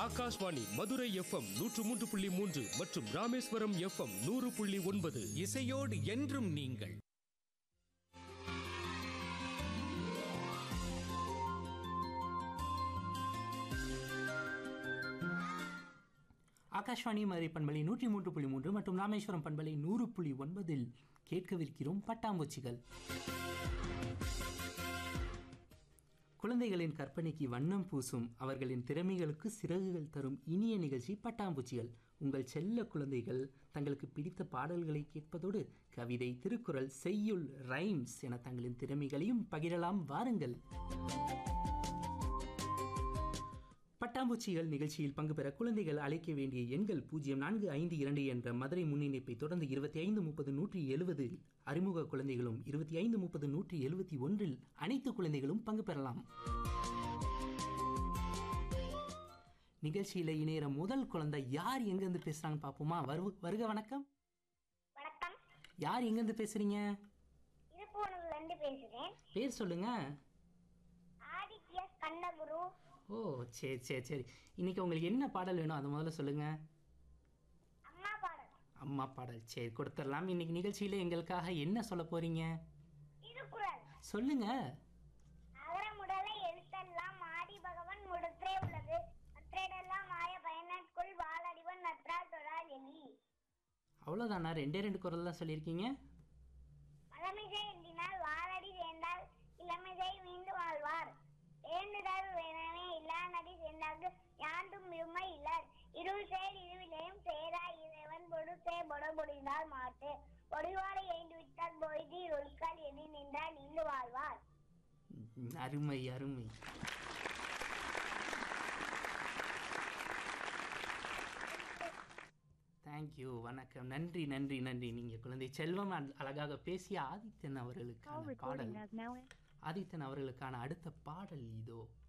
Akashvani Madurai FM நூற்று மூன்று புள்ளி மூன்று மற்றும் ராமேஸ்வரம் எஃப்எம் நூறு புள்ளி ஒன்பது இசையோடு என்றும் நீங்கள் ஆகாஷ்வாணி மதுரை பண்பலை நூற்றி மூன்று புள்ளி மூன்று மற்றும் ராமேஸ்வரம் பண்பலை நூறு புள்ளி ஒன்பதில் கேட்கவிருக்கிறோம் பட்டாம்பூச்சிகள் குழந்தைகளின் கற்பனைக்கு வண்ணம் பூசும் அவர்களின் திறமைகளுக்கு சிறகுகள் தரும் இனிய நிகழ்ச்சி பட்டாம்பூச்சிகள் உங்கள் செல்ல குழந்தைகள் தங்களுக்கு பிடித்த பாடல்களை கேட்பதோடு கவிதை திருக்குறள் செய்யுள் ரைம்ஸ் என தங்களின் திறமைகளையும் பகிரலாம் வாருங்கள் பட்டாம்பூச்சிகள் நிகழ்ச்சியில் பங்கு பெற குழந்தைகள் அழைக்க வேண்டிய எண்கள் பூஜ்ஜியம் நான்கு ஐந்து இரண்டு என்ற மதுரை முன்னிணைப்பை தொடர்ந்து இருபத்தி ஐந்து முப்பது நூற்றி எழுபது அறிமுக குழந்தைகளும் இருபத்தி ஐந்து முப்பது நூற்றி எழுபத்தி ஒன்றில் அனைத்து குழந்தைகளும் பங்கு பெறலாம் நிகழ்ச்சியில் இணையிற முதல் குழந்தை யார் எங்கேருந்து பேசுகிறாங்கன்னு பார்ப்போமா வருக வருக வணக்கம் வணக்கம் யார் எங்கேருந்து பேசுறீங்க திருப்பூர்ல இருந்து பேசுறேன் பேர் சொல்லுங்க ஆதித்ய கண்ணகுரு ஓ சரி சரி சரி இன்னைக்கு உங்களுக்கு என்ன பாடல் வேணும் அதை முதல்ல சொல்லுங்க அம்மா பாடல் அம்மா பாடல் சரி கொடுத்துடலாம் இன்னைக்கு நிகழ்ச்சியில் எங்களுக்காக என்ன சொல்ல போறீங்க திருக்குறள் சொல்லுங்க அகரமுடலை எழுத்தெல்லாம் ஆதி பகவன் முடற்றே உள்ளது அற்றேடெல்லாம் ஆய பயனற்குள் வாழடிவன் நற்றால் தொழால் எலி அவ்வளோதானா ரெண்டே ரெண்டு குரல் தான் சொல்லியிருக்கீங்க பழமிசை எண்ணினால் வாழடி சேர்ந்தால் இளமிசை மீண்டு வாழ்வார் ஏந்துதல் வேணவே இல்லா நடி சேர்ந்தார்க்கு யாண்டும் இருமை இல்லார் இருள் சேர் இருவிலையும் சேரா இறைவன் பொடுத்தே பொட பொடிந்தால் மாட்டு பொடிவாளை எழுந்து விட்டால் பொய்தி ஒழுக்கால் எண்ணி நின்றால் இன்று வாழ்வார் ம், அருமை அருமை தேங்க்யூ வணக்கம் நன்றி நன்றி நன்றி நீங்கள் குழந்தை செல்வம் அழ- அழகாக பேசிய ஆதித்தன் அவர்களுக்கான பாடல் ஆதித்தன் அவர்களுக்கான அடுத்த பாடல் இதோ